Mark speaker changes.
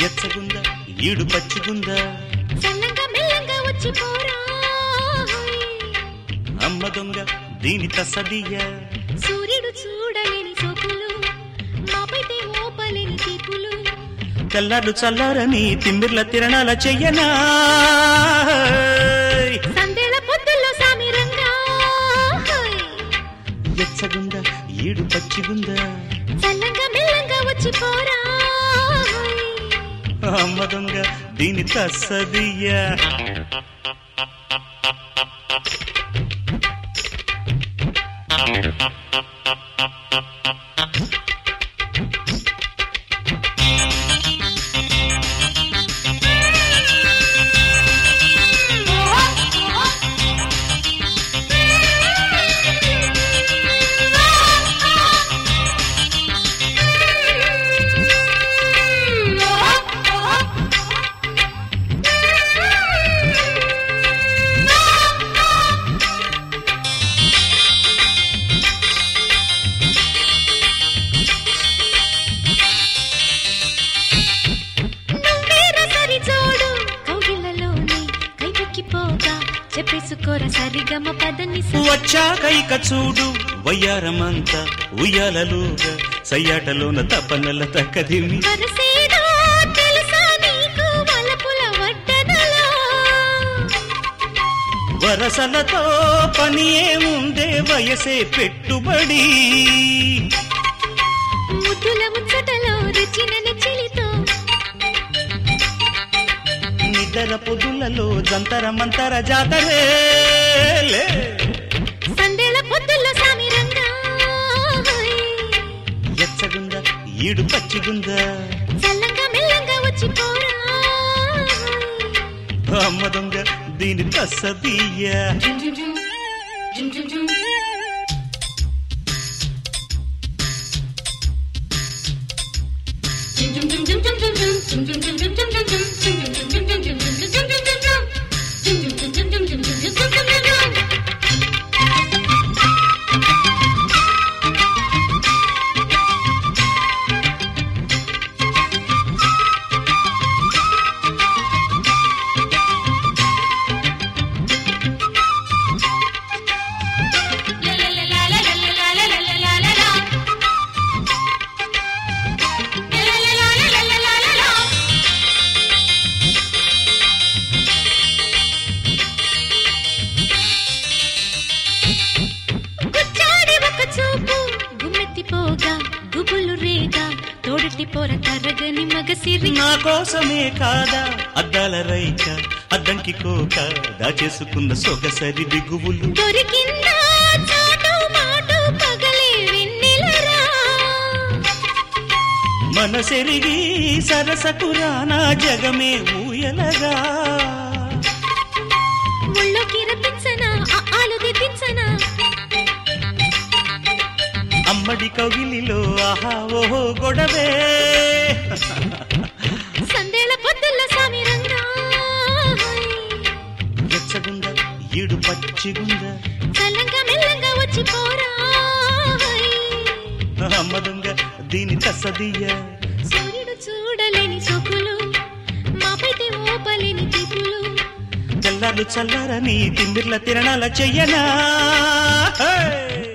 Speaker 1: ఎచ్చగుందా ఈడు పచ్చిగుందా
Speaker 2: చల్లంగా మెల్లంగా వచ్చి పోరా
Speaker 1: అమ్మ దొంగ దీని తసదియ
Speaker 2: సూర్యుడు చూడలేని సోకులు మాపైతే మోపలేని తీపులు
Speaker 1: తెల్లారు చల్లారని తిమ్మిర్ల తిరణాల చెయ్యనా
Speaker 2: సందేళ పొద్దుల్లో సామిరంగా
Speaker 1: ఎచ్చగుందా ఈడు పచ్చిగుందా
Speaker 2: చల్లంగా మెల్లంగా వచ్చి పోరా
Speaker 1: అమ్మ దొంగ దీని తసదియ
Speaker 2: నువ్వేరా సరి జోడు కౌగిళ్ళలోని కైపెక్కిపోగా చెప్పేసుకోర సరిగమ పదని
Speaker 1: వచ్చాక ఇక చూడు వయ్యారమంతా ఉయ్యాలలుగా సయ్యాటలోన తపనల తక్కదిమి
Speaker 2: వరసేదో తెలుసా నీకు వలపుల వడ్డనలో
Speaker 1: వరసలతో పని ఏముందే వయసే పెట్టుబడి
Speaker 2: ముద్దుల ముచ్చటలో రుచిన నెచ్చిలితో
Speaker 1: నిద్ర పొదులలో జంతర మంతర జాతరే లే.
Speaker 2: సందేళ పొద్దుల్లో సామిరంగా
Speaker 1: ఎచ్చగుందా ఈడు పచ్చిగుందా
Speaker 2: చల్లంగా మెల్లంగా వచ్చి పోరా
Speaker 1: అమ్మ దొంగ దీని తసదీయ
Speaker 2: గుచ్చాడి ఒక చూపు గుమ్మెత్తిపోగా గుబులు రేగా తోడటి పోర తరగని మగసిరి
Speaker 1: నా కోసమే కాదా అద్దాల రైక అద్దంకి కోక దాచేసుకున్న సొగసరి దిగువులు
Speaker 2: దొరికిందా చాటు మాటు పగలే వెన్నెలరా
Speaker 1: మనసెరిగి సరసకురానా జగమే ఊయలగా
Speaker 2: ముళ్ళోకి రప్పించనా ఆలు దిద్దించనా
Speaker 1: అమ్మడి కవిలిలో ఆహా ఓహో గొడవే
Speaker 2: సందేళ పొద్దుల్ల సామిరంగా
Speaker 1: ఎచ్చగుందా ఈడు పచ్చిగుందా
Speaker 2: చల్లంగా మెల్లంగా వచ్చి పోరా
Speaker 1: అమ్మ దొంగ దీని తసదియ
Speaker 2: సూర్యుడు చూడలేని సొకులు మాపైతే ఓపలేని తీపులు
Speaker 1: తెల్లారు చల్లారని తిమ్మిర్ల తిరణాల చెయ్యనా హే!